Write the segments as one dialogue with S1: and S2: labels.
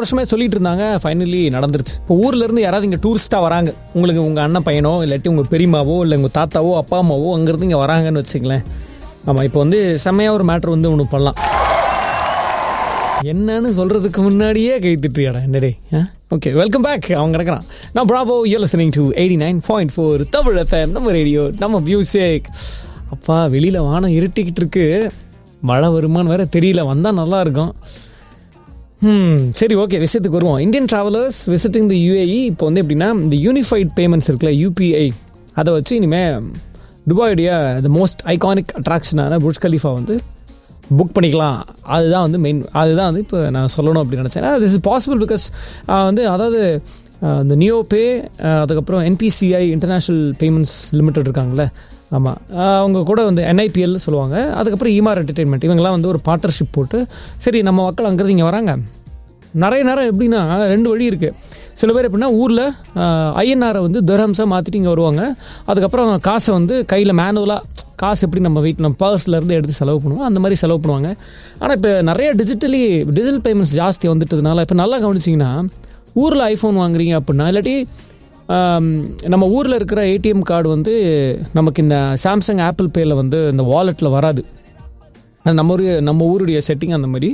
S1: வருஷமே சொல்லிட்டு இருந்தாங்க ஃபைனலி நடந்துருச்சு இப்போ ஊர்ல இருந்து யாராவது இங்கே டூரிஸ்ட்டாக வராங்க உங்களுக்கு உங்கள் அண்ணன் பையனோ இல்லாட்டி உங்கள் பெரியமாவோ இல்லை உங்கள் தாத்தாவோ அப்பா அம்மாவோ அங்கேருந்து இங்கே வராங்கன்னு வச்சுங்களேன் ஆமாம் இப்போ வந்து செம்மையாக ஒரு மேட்ரு வந்து ஒன்று பண்ணலாம் என்னன்னு சொல்றதுக்கு முன்னாடியே கை திட்டுறியாடா என்னடே ஓகே வெல்கம் பேக் அவன் கிடக்குறான் நான் bravo you listening to eighty nine point four Tamil FM நம்ம ரேடியோ நம்ம மியூசிக் அப்பா வெளியில் வானம் இருட்டிக்கிட்டு இருக்கு மழை வருமான்னு வேற தெரியல வந்தால் நல்லா இருக்கும் ம் சரி ஓகே விஷயத்துக்கு வருவோம் Indian travellers visiting the UAE இப்போ வந்து எப்படின்னா இந்த யூனிஃபைட் பேமெண்ட்ஸ் இருக்குல்ல யூபிஐ அதை வச்சு இனிமேல் துபாயுடைய த மோஸ்ட் ஐகானிக் அட்ராக்ஷனான புர்ஜ் கலீஃபா வந்து புக் பண்ணிக்கலாம் அதுதான் வந்து மெயின் அதுதான் வந்து இப்போ நான் சொல்லணும் அப்படின்னு நினச்சேன் திஸ் இஸ் பாசிபிள் பிகாஸ் வந்து அதாவது அஹ், இந்த நியோ பே அதுக்கப்புறம் என்பிசிஐ இன்டர்நேஷ்னல் பேமெண்ட்ஸ் லிமிடெட் இருக்காங்கல்ல ஆமாம் அவங்க கூட வந்து என்ஐபிஎல் சொல்லுவாங்க அதுக்கப்புறம் இமார் என்டர்டெயின்மெண்ட் இவங்கெல்லாம் வந்து ஒரு பார்ட்னர்ஷிப் போட்டு சரி நம்ம மக்கள் அங்கேருந்து இங்கே வராங்க நிறைய நேரம் எப்படின்னா ரெண்டு வழி இருக்குது சில பேர் எப்படின்னா ஊரில் ஐஎன்ஆரை வந்து தர்ஹம்ஸாக மாற்றிட்டு இங்கே வருவாங்க அதுக்கப்புறம் காசை வந்து கையில் மேனுவலாக காசு எப்படி நம்ம வீட்டில் நம்ம பர்ஸ்ல இருந்து எடுத்து செலவு பண்ணுவோம் அந்த மாதிரி செலவு பண்ணுவாங்க ஆனால் இப்போ நிறைய டிஜிட்டலி டிஜிட்டல் பேமெண்ட்ஸ் ஜாஸ்தி வந்துட்டதுனால இப்போ நல்லா கவனிச்சிங்கன்னா ஊரில் ஐஃபோன் வாங்குறீங்க அப்படின்னா இல்லாட்டி ஆம், நம்ம ஊரில் இருக்கிற ஏடிஎம் கார்டு வந்து நமக்கு இந்த சாம்சங் ஆப்பிள் பேயில் வந்து இந்த வாலெட்டில் வராது அது நம்ம ஊர் நம்ம ஊருடைய செட்டிங் அந்த மாதிரி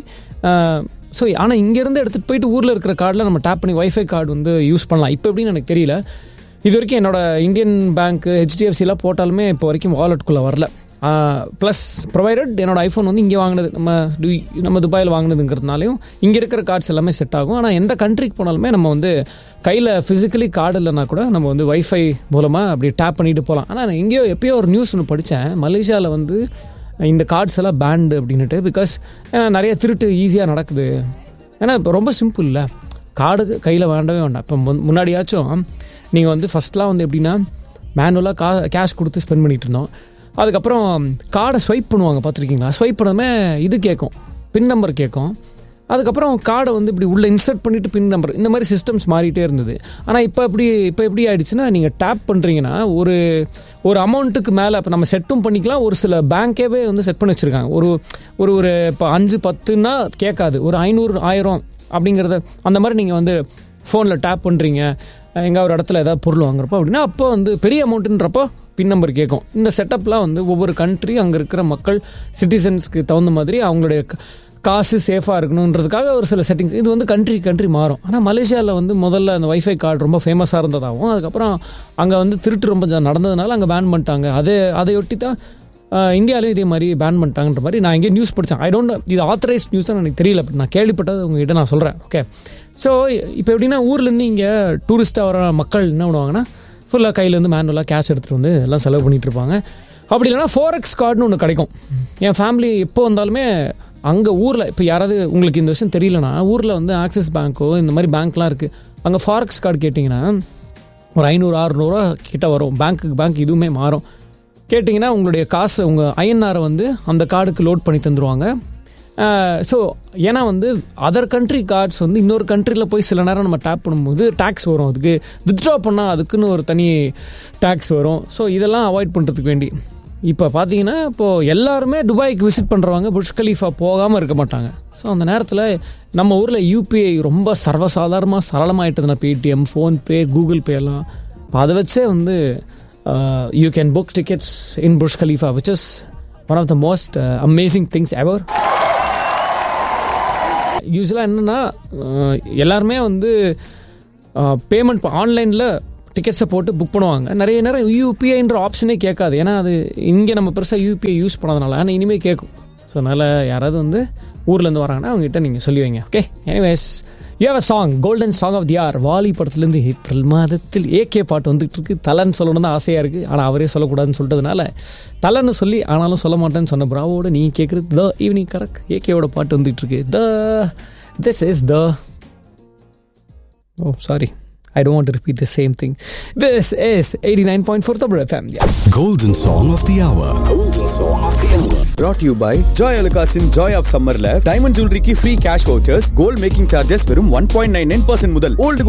S1: ஸோ ஆனால் இங்கேருந்து எடுத்துகிட்டு போயிட்டு ஊரில் இருக்கிற கார்டில் நம்ம டேப் பண்ணி வைஃபை கார்டு வந்து யூஸ் பண்ணலாம் இப்போ எப்படின்னு எனக்கு தெரியல இது வரைக்கும் என்னோட இந்தியன் பேங்க் ஹெச்டிஎஃப்சிலாம் போட்டாலுமே இப்போ வரைக்கும் வாலெட்டுக்குள்ளே வரல ப்ளஸ் ப்ரொவைடட் என்னோட ஐஃபோன் வந்து இங்கே வாங்கினது நம்ம டு- நம்ம துபாயில் வாங்கினதுங்கிறதுனாலையும் இங்கே இருக்கிற கார்ட்ஸ் எல்லாமே செட் ஆகும் ஆனால் எந்த கண்ட்ரிக்கு போனாலுமே நம்ம வந்து கையில் ஃபிசிக்கலி கார்டு இல்லைனா கூட நம்ம வந்து வைஃபை மூலமாக அப்படி டேப் பண்ணிட்டு போகலாம் ஆனால் நான் எங்கேயோ எப்பயோ ஒரு நியூஸ் ஒன்று படித்தேன் மலேசியாவில் வந்து இந்த கார்ட்ஸ் எல்லாம் பேண்டு அப்படின்னுட்டு பிகாஸ் நிறைய திருட்டு ஈஸியாக நடக்குது ஏன்னா இப்போ ரொம்ப சிம்பிள் இல்லை கார்டு கையில் வேண்டவே வேண்டாம் இப்போ முன்- முன்னாடியாச்சும் நீங்கள் வந்து ஃபஸ்ட்லாம் வந்து எப்படின்னா மேனுவலாக கா கேஷ் கொடுத்து ஸ்பெண்ட் பண்ணிட்டு இருந்தோம் அதுக்கப்புறம் கார்டை ஸ்வைப் பண்ணுவாங்க பார்த்துருக்கீங்களா ஸ்வைப் பண்ணாமே இது கேட்கும் பின் நம்பர் கேட்கும் அதுக்கப்புறம் கார்டை வந்து இப்படி உள்ளே இன்சர்ட் பண்ணிவிட்டு பின் நம்பர் இந்த மாதிரி சிஸ்டம்ஸ் மாறிட்டே இருந்தது ஆனால் இப்போ எப்படி இப்போ எப்படி ஆயிடுச்சுன்னா நீங்கள் டேப் பண்ணுறீங்கன்னா ஒரு ஒரு அமௌண்ட்டுக்கு மேலே இப்போ நம்ம செட்டும் பண்ணிக்கலாம் ஒரு சில பேங்க்கேவே வந்து செட் பண்ணி வச்சுருக்காங்க ஒரு ஒரு ஒரு இப்போ அஞ்சு பத்துன்னா கேட்காது ஒரு ஐநூறு ஆயிரம் அப்படிங்கிறத அந்த மாதிரி நீங்கள் வந்து ஃபோனில் டேப் பண்ணுறீங்க எங்கே ஒரு இடத்துல ஏதாவது பொருள் வாங்குறப்போ அப்படின்னா அப்போ வந்து பெரிய அமௌண்ட்டுன்றப்போ பின் நம்பர் கேட்கும் இந்த செட்டப்லாம் வந்து ஒவ்வொரு கண்ட்ரி அங்கே இருக்கிற மக்கள் சிட்டிசன்ஸ்க்கு தகுந்த மாதிரி அவங்களுடைய க- காசு சேஃபாக இருக்கணுன்றதுக்காக ஒரு சில செட்டிங்ஸ் இது வந்து கண்ட்ரி கண்ட்ரி மாறும் ஆனால் மலேசியாவில் வந்து முதல்ல அந்த வைஃபை கார்டு ரொம்ப ஃபேமஸாக இருந்ததாகவும் அதுக்கப்புறம் அங்கே வந்து திருட்டு ரொம்ப ஜா- நடந்ததுனால அங்கே பேன் பண்ணிட்டாங்க அதை அதையொட்டி தான் இந்தியாவிலையும் இதே மாதிரி பேன் பண்ணிட்டாங்கன்ற மாதிரி நான் எங்கேயும் நியூஸ் படித்தேன் ஐ டோன்ட் இது ஆத்தரைஸ்ட் நியூஸ் தான் எனக்கு தெரியல பட் நான் கேள்விப்பட்டது உங்ககிட்ட நான் சொல்கிறேன் ஓகே ஸோ இப்போ எப்படின்னா ஊர்லேருந்து இங்கே டூரிஸ்ட்டாக வர மக்கள் என்ன பண்ணுவாங்கன்னா ஃபுல்லாக கையிலேருந்து மேனுவலாக கேஷ் எடுத்துகிட்டு வந்து எல்லாம் செலவு பண்ணிட்டு இருப்பாங்க அப்படி இல்லைன்னா ஃபோரெக்ஸ் கார்டுன்னு ஒன்று கிடைக்கும் என் ஃபேமிலி எப்போ வந்தாலுமே அங்கே ஊரில் இப்போ யாராவது உங்களுக்கு இந்த விஷயம் தெரியலனா ஊரில் வந்து ஆக்சிஸ் பேங்க்கோ இந்த மாதிரி பேங்க்லாம் இருக்குது அங்கே ஃபாரெக்ஸ் கார்டு கேட்டிங்கன்னா ஒரு ஐநூறு அறுநூறுவா கிட்ட வரும் பேங்க்குக்கு பேங்க் இதுவுமே மாறும் கேட்டிங்கன்னா உங்களுடைய காசு உங்கள் ஐஎன்ஆரை வந்து அந்த கார்டுக்கு லோட் பண்ணி தந்துடுவாங்க ஸோ ஏன்னா வந்து அதர் கண்ட்ரி கார்ட்ஸ் வந்து இன்னொரு கண்ட்ரியில் போய் சில நேரம் நம்ம டேப் பண்ணும்போது டேக்ஸ் வரும் அதுக்கு வித்ட்ரா பண்ணால் அதுக்குன்னு ஒரு தனி டேக்ஸ் வரும் ஸோ இதெல்லாம் அவாய்ட் பண்ணுறதுக்கு வேண்டி இப்போ பார்த்தீங்கன்னா இப்போது எல்லாருமே துபாய்க்கு விசிட் பண்ணுறவங்க புர்ஜ் கலீஃபா போகாமல் இருக்க மாட்டாங்க ஸோ அந்த நேரத்தில் நம்ம ஊரில் யூபிஐ ரொம்ப சர்வசாதாரணமாக சரளமாயிட்டதுன்னா பேடிஎம் ஃபோன்பே கூகுள் பே எல்லாம் இப்போ அதை வச்சே வந்து you can book tickets in Burj Khalifa which is one of the most amazing things ever யூஸ்வலாக என்னென்னா எல்லாருமே வந்து பேமெண்ட் ஆன்லைனில் டிக்கெட்ஸை போட்டு புக் பண்ணுவாங்க நிறைய நேரம் யூபிஐன்ற ஆப்ஷனே கேட்காது ஏன்னா அது இங்கே நம்ம பெருசாக யூபிஐ யூஸ் பண்ணாதனால ஆனால் இனிமேல் கேட்கும் ஸோ அதனால் யாராவது வந்து ஊர்லேருந்து வராங்கன்னா அவங்ககிட்ட நீங்கள் சொல்லி வைங்க okay anyways you have a song golden song of the R Vaali படத்துலேருந்து ஏப்ரல் மாதத்தில் ஏகே பாட்டு வந்துட்டு இருக்கு தலன்னு சொல்லணும் தான் ஆசையாக இருக்குது ஆனால் அவரே சொல்லக்கூடாதுன்னு சொல்லிட்டதுனால தலன்னு சொல்லி ஆனாலும் சொல்ல மாட்டேன்னு சொன்ன பிராவோட நீ கேட்குறது த ஈவினிங் கரெக்ட் ஏகேவோட பாட்டு வந்துட்டு இருக்கு the this is the oh sorry I don't want to repeat the same thing. This is 89.4 Tabra FM. Yeah.
S2: Golden Song of the Hour. Golden Song of the Hour.
S3: brought to you by Joy Alukasin Joy of Summerல diamond ஜுவல்லரிக்கு free cash vouchers gold making charges வெறும் one point nine nine percent முதல் old